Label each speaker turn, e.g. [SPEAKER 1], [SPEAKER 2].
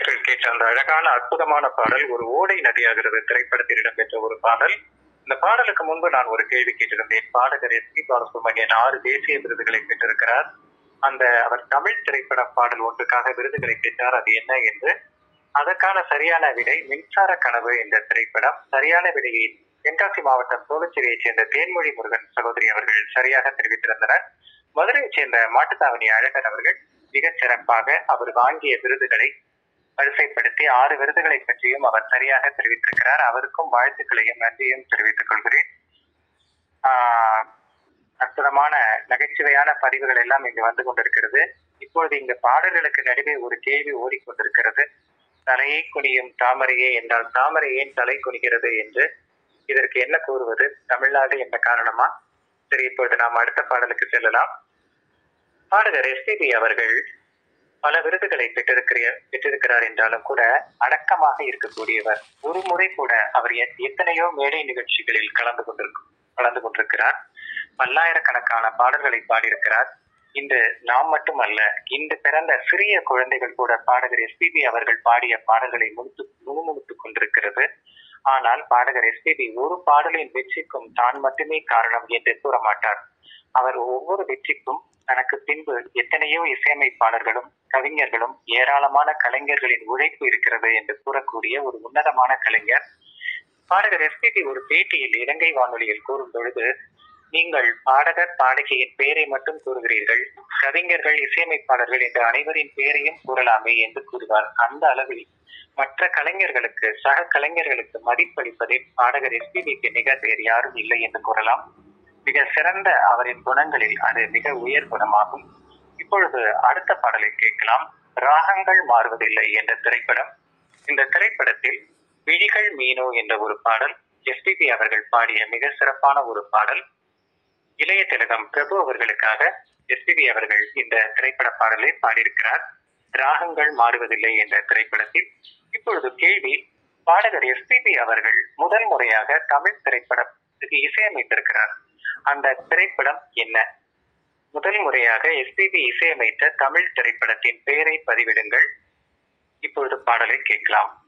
[SPEAKER 1] நேயர்கள் கேட்ட அந்த அழகான அற்புதமான பாடல் ஒரு ஓடை நதியாகிறது திரைப்படத்தில் இடம்பெற்ற ஒரு பாடல் இந்த பாடலுக்கு முன்பு நான் ஒரு கேள்வி கேட்டிருந்தேன் பாடகர் எஸ் பி பாலசுப்ரமணியன் ஆறு தேசிய விருதுகளை பெற்றிருக்கிறார் அந்த அவர் தமிழ் திரைப்பட பாடல் ஒன்றுக்காக விருதுகளை பெற்றார் அது என்ன என்று அதற்கான சரியான விடை மின்சார கனவு என்ற திரைப்படம் சரியான விடையை தென்காசி மாவட்டம் சோழச்சேரியைச் சேர்ந்த தேன்மொழி முருகன் சகோதரி அவர்கள் சரியாக தெரிவித்திருந்தனர் மதுரையைச் சேர்ந்த மாட்டுத்தாவணி அழகர் அவர்கள் மிகச் சிறப்பாக அவர் வாங்கிய விருதுகளை வரிசைப்படுத்தி ஆறு விருதுகளை பற்றியும் அவர் சரியாக தெரிவித்திருக்கிறார் அவருக்கும் வாழ்த்துக்களையும் நன்றியும் தெரிவித்துக் கொள்கிறேன் ஆஹ் அற்புதமான நகைச்சுவையான பதிவுகள் எல்லாம் இங்கு வந்து கொண்டிருக்கிறது இப்பொழுது இந்த பாடல்களுக்கு நடுவே ஒரு கேள்வி ஓடிக்கொண்டிருக்கிறது தலையை குனியும் தாமரையே என்றால் தாமரை ஏன் தலை குனிகிறது என்று இதற்கு என்ன கூறுவது தமிழ்நாடு என்ற காரணமா சரி இப்பொழுது நாம் அடுத்த பாடலுக்கு செல்லலாம் பாடகர் எஸ்பிபி அவர்கள் பல விருதுகளை பெற்றிருக்கிற பெற்றிருக்கிறார் என்றாலும் கூட அடக்கமாக இருக்கக்கூடியவர் ஒரு முறை கூட அவர் எத்- எத்தனையோ மேடை நிகழ்ச்சிகளில் கலந்து கொண்டிருக்கும் கலந்து கொண்டிருக்கிறார் பல்லாயிரக்கணக்கான பாடல்களை பாடியிருக்கிறார் இன்று நாம் மட்டுமல்ல இன்று பிறந்த சிறிய குழந்தைகள் கூட பாடகர் எஸ்பிபி அவர்கள் பாடிய பாடல்களை முழுத்து முணுமுணுத்துக் கொண்டிருக்கிறது ஆனால் பாடகர் எஸ்பிபி ஒரு பாடலின் வெற்றிக்கும் தான் மட்டுமே காரணம் என்று கூற மாட்டார் அவர் ஒவ்வொரு வெற்றிக்கும் தனக்கு பின்பு எத்தனையோ இசையமைப்பாளர்களும் கவிஞர்களும் ஏராளமான கலைஞர்களின் உழைப்பு இருக்கிறது என்று கூறக்கூடிய ஒரு உன்னதமான கலைஞர் பாடகர் எஸ்பிபி ஒரு பேட்டியில் இலங்கை வானொலியில் கூறும் பொழுது நீங்கள் பாடகர் பாடகியின் பெயரை மட்டும் கூறுகிறீர்கள் கவிஞர்கள் இசையமைப்பாளர்கள் என்ற அனைவரின் பெயரையும் கூறலாமே என்று கூறுவார் அந்த அளவில் மற்ற கலைஞர்களுக்கு சக கலைஞர்களுக்கு மதிப்பளிப்பதில் பாடகர் எஸ்பிபிக்கு நிகர் வேறு யாரும் இல்லை என்று கூறலாம் மிக சிறந்த அவரின் குணங்களில் அது மிக உயர் குணமாகும் இப்பொழுது அடுத்த பாடலை கேட்கலாம் ராகங்கள் மாறுவதில்லை என்ற திரைப்படம் இந்த திரைப்படத்தில் விழிகள் மீனோ என்ற ஒரு பாடல் எஸ்பிபி அவர்கள் பாடிய மிக சிறப்பான ஒரு பாடல் இளைய திலகம் பிரபு அவர்களுக்காக எஸ்பிபி அவர்கள் இந்த திரைப்பட பாடலை பாடியிருக்கிறார் ராகங்கள் மாறுவதில்லை என்ற திரைப்படத்தில் இப்பொழுது கேள்வி பாடகர் எஸ்பிபி அவர்கள் முதல் முறையாக தமிழ் திரைப்படத்துக்கு இசையமைத்திருக்கிறார் அந்த திரைப்படம் என்ன முதல் முறையாக எஸ்பிபி இசையமைத்த தமிழ் திரைப்படத்தின் பெயரை பதிவிடுங்கள் இப்பொழுது பாடலை கேட்கலாம்